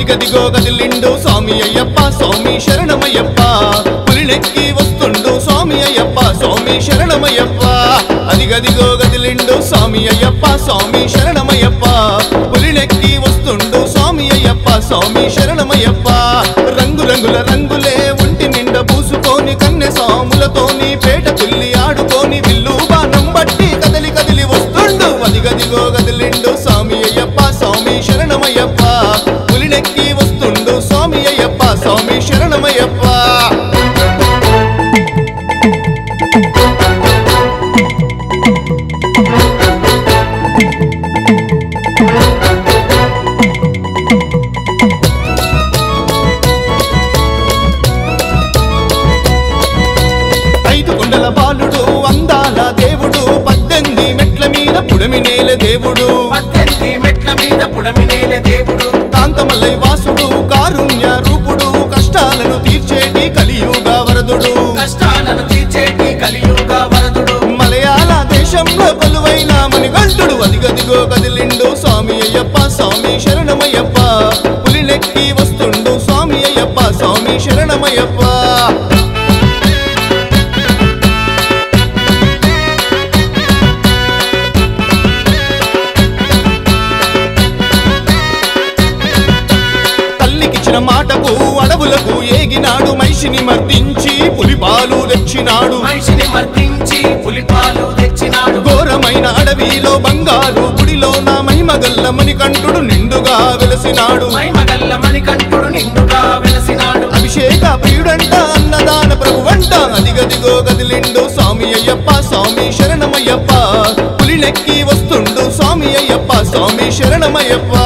అదిగదిగో గదిలిండు స్వామి అయ్యప్ప స్వామి శరణమయ్యప్ప పులినెక్కి వస్తుండు స్వామి అయ్యప్ప స్వామి శరణమయ్యప్ప అదిగదిగో గదిలిండు స్వామి అయ్యప్ప స్వామి శరణమయ్యప్ప పులినెక్కి వస్తుండు స్వామి అయ్యప్ప స్వామి శరణమయ్యప్ప రంగు రంగుల రంగులే ఒంటి నిండా పూసుకొని కన్నె సాములతోని పేట తుల్లి ఆడుకొని విల్లు బాణం బట్టి కదిలి కదిలి వస్తుండు అదిగదిగో గదిలిండు స్వామి అయ్యప్ప స్వామి శరణమయ్యప్ప పులినెక్కి వస్తుండు స్వామి అయ్యప్ప స్వామి శరణమయ్యప్ప ఐదు కొండల బాలుడు అందాల దేవుడు పద్దెనిమిది మెట్ల మీద పుడమి నేల దేవుడు పద్దెనిమిది మెట్ల మీద పుడమినేల దేవుడు కాంతమల్లై వాసుడు కారుణ్య రూపుడు కష్టాలను తీర్చేటి కలియుగ వరదుడు కష్టాలను తీర్చేటి కలియుగ వరదుడు మలయాళ దేశంలో కొలువైన మణికంఠుడు అదిగదిగో కదిలిండు స్వామి అయ్యప్ప స్వామి శరణమయ్యప్ప పులినెక్కి వస్తుండు స్వామి అయ్యప్ప స్వామి శరణమయ్యప్ప తల్లికిచ్చిన మాటకు అడవులకు ఏగినాడు మనిషిని మర్దించి పులిపాలు తెచ్చినాడు మనిషిని మర్దించి పులిపాలు తెచ్చినాడు ఘోరమైన అడవిలో బంగారు గుడిలో నా మహిమగల్ల మణికంఠుడు నిండుగా వెలసినాడు మైమగల్ల మణికంఠుడు నిండుగా వెలసినాడు అభిషేక ప్రియుడంట అన్నదాన ప్రభువంట అదిగదిగో గదిలిండు స్వామి అయ్యప్ప స్వామి శరణమయ్యప్ప పులినెక్కి వస్తుండు స్వామి అయ్యప్ప స్వామి శరణమయ్యప్ప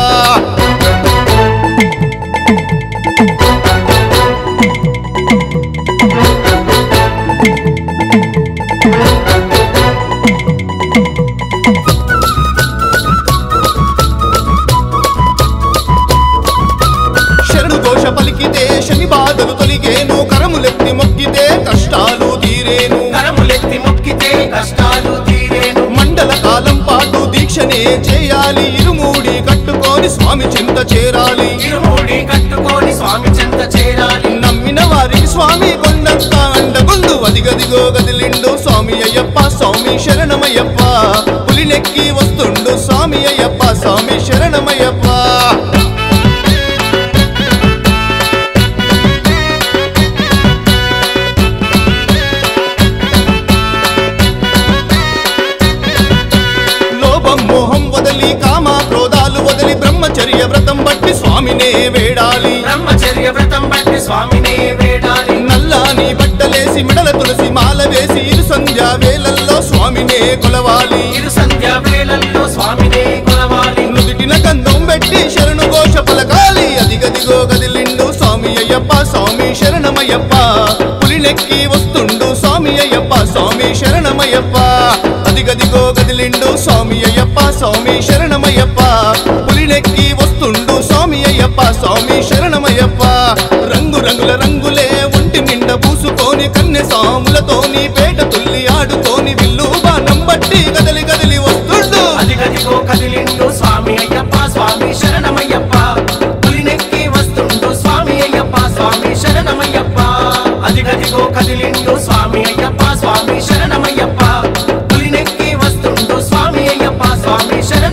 శరణు ఘోష పలికితే శని బాధలు తొలిగేను కరములెత్తి మొక్కితే కష్టాలు తీరేను కరములెత్తి మొక్కితే కష్టాలు తీరేను మండల కాలం పాటు దీక్షనే చేయాలి ఇరుమూడి కట్టుకొని స్వామి చింత చేరాలి ఇరుమూడి కట్టుకొని స్వామి చెంత చేరాలి నమ్మిన వారికి స్వామి కొండంత అండగుండు అదిగదిగో గదిలిండు స్వామి అయ్యప్ప స్వామి శరణమయ్యప్ప పులినెక్కి వస్తుండు స్వామి అయ్యప్ప స్వామి శరణమయ్యప్ప లోభం మోహం వదలి కామ క్రోధాలు వదలి బ్రహ్మచర్య వ్రతం బట్టి స్వామినే వేడాలి బ్రహ్మచర్య వ్రతం బట్టి స్వామినే వేడాలి నల్లాని బట్టలేసి మిడల తులసి మాల వేసి ఇరు సంధ్యా వేళల్లో స్వామినే కొలవాలి ఇరు సంధ్యా వేళల్లో స్వామినే కొలవాలి నుదిటిన కందం పెట్టి శరణు ఘోష పలకాలి అదిగదిగో గదిలిండు స్వామి అయ్యప్ప స్వామి శరణమయ్యప్ప పులినెక్కి వస్తుండు స్వామి అయ్యప్ప స్వామి శరణమయ్యప్ప అదిగదిగో గదిలిండు స్వామి అయ్యప్ప స్వామి శరణమయ్యప్ప పులినెక్కి వస్తుండు స్వామి అయ్యప్ప స్వామి శరణమయ్యప్ప రంగు రంగుల రంగులే ఒంటి నిండా పూసుకొని కన్నె సాములతోని పేట తుల్లి ఆడుకొని విల్లు బాణం బట్టి కదలి కదిలి వస్తుండు అదిగదిగో కదిలిండు స్వామి అయ్యప్ప స్వామి శరణమయ్యప్ప పులినెక్కి వస్తుండు స్వామి అయ్యప్ప స్వామి శరణమయ్యప్ప అదిగదిగో కదిలిండు స్వామి అయ్యప్ప స్వామి శరణమయ్యప్ప పులినెక్కి వస్తుండు స్వామి అయ్యప్ప స్వామి శరణ